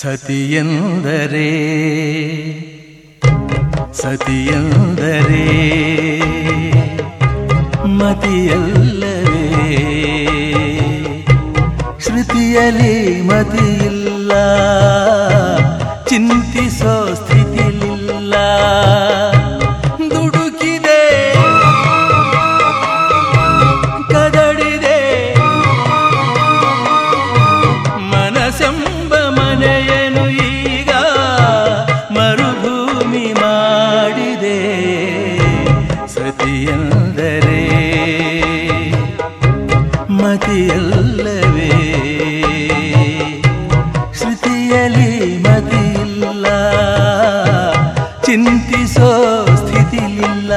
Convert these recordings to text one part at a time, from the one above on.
ಸತಿಯೆಂದರೆ ಸತಿಯೆಂದರೆ ಮತಿಯಲ್ಲವೇ ಶ್ರುತಿಯಲಿ ಮತಿಯಿಲ್ಲ ಚಿಂತಿಸೋ ಸ್ಥಿತಿಲಿಲ್ಲ ದುಡುಕಿದೆ ಕದಡಿದೆ ಮನಸೆಂಬ ಮನೆಯನು ಈಗ ಮರುಭೂಮಿ ಮಾಡಿದೆ ಸತಿಯಂದರೆ ಮತಿಯಲ್ಲವೇ ಶ್ರುತಿಯಲಿ ಮತಿಯಿಲ್ಲ ಚಿಂತಿಸೋ ಸ್ಥಿತಿಲಿಲ್ಲ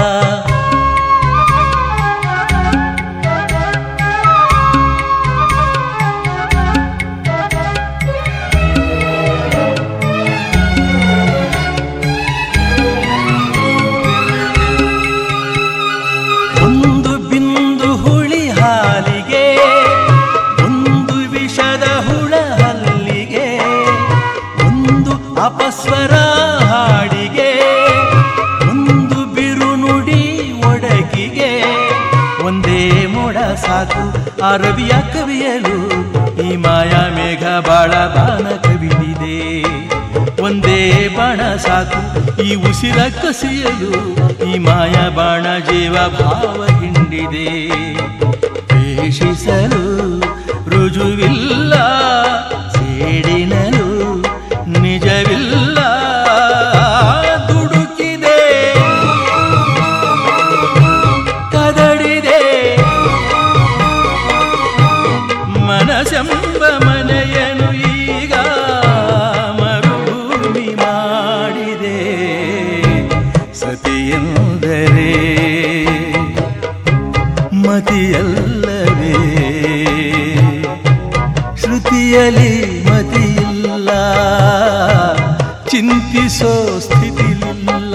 ಒಂದು ಬಿಂದು ಹುಳಿ ಹಾಲಿಗೆ ಒಂದು ವಿಷದ ಹುಳ ಹಲ್ಲಿಗೆ ಒಂದು ಅಪಸ್ವರ ಹಾಡಿಗೆ ಒಂದು ಬಿರುನುಡಿ ಒಡಗಿಗೆ ಒಂದೇ ಮೊಡ ಸಾಕು ಆ ರವಿಯ ಕವಿಯಲು ಈ ಮಾಯಾ ಮೇಘ ಬಾಳ ಬಾಣ ಕವಿದಿದೆ ಒಂದೇ ಬಾಣ ಸಾಕು ಈ ಉಸಿರ ಕಸಿಯಲು ಈ ಮಾಯ ಬಾಣ ಜೀವ ಭಾವ ಹಿಂಡಿದೆ ದ್ವೇಷಿಸಲು ರುಜುವಿಲ್ಲ ಸೇಡಿನಲು ನಿಜವಿಲ್ಲ ದುಡುಕಿದೆ ಕದಡಿದೆ ಮನಸೆಂಬ ಮನೆಯನು ಈಗ ಮರುಭೂಮಿ ಮಾಡಿದೆ ಸತಿಯೆಂದರೆ ಮತಿಯಲ್ಲವೇ ಶ್ರುತಿಯಲಿ ಮತಿಯಿಲ್ಲ ಚಿಂತಿಸೋ ಸ್ಥಿತಿಲಿಲ್ಲ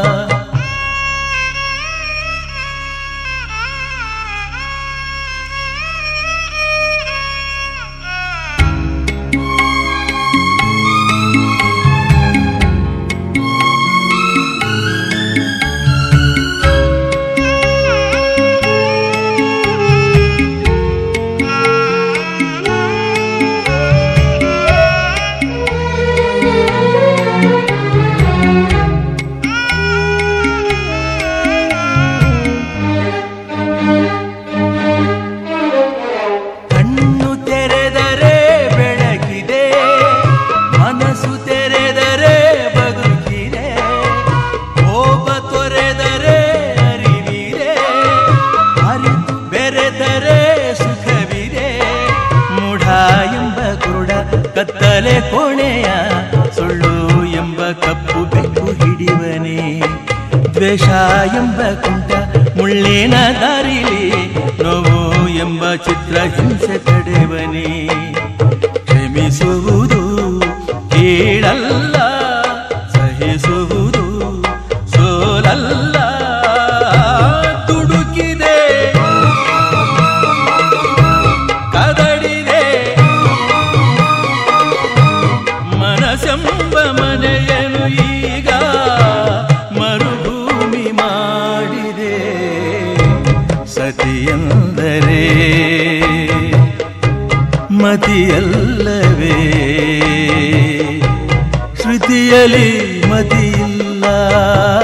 ಕಣ್ಣು ತೆರೆದರೆ ಬೆಳಕಿದೆ ಮನಸ್ಸು ತೆರೆದರೆ ಬದುಕಿದೆ ಕೋಪ ತೊರೆದರೆ ಅರಿವಿದೆ ಅರಿತು ಬೆರೆದರೆ ಸುಖವಿದೆ ಮೂಢ ಎಂಬ ಕುರುಡ ಕತ್ತಲೆ ಕೋಣೆಯ ಸುಳ್ಳು ಎಂಬ ಕಪ್ಪು ಬೆಕ್ಕು ಹಿಡಿವನೇ ದ್ವೇಷ ಎಂಬ ಕುಂಟ ಮುಳ್ಳಿನ ದಾರಿಲಿ ನೋವು ಎಂಬ ಚಿತ್ರ ಹಿಂಸೆ ತಡೆವನೇ ಕ್ಷಮಿಸುವುದು ಕೀಳಲ್ಲ ಸಹಿಸುವುದು ಸೋಲಲ್ಲ ತುಡುಕಿದೆ ಕದಡಿದೆ ಮನಸೆಂಬ ಮನೆಯನು ಈಗ ಮರುಭೂಮಿ ಮಾಡಿದೆ ಸತಿಯಂದರೆ ಮತಿಯಲ್ಲವೇ ಶ್ರುತಿಯಲಿ ಮತಿಯಿಲ್ಲ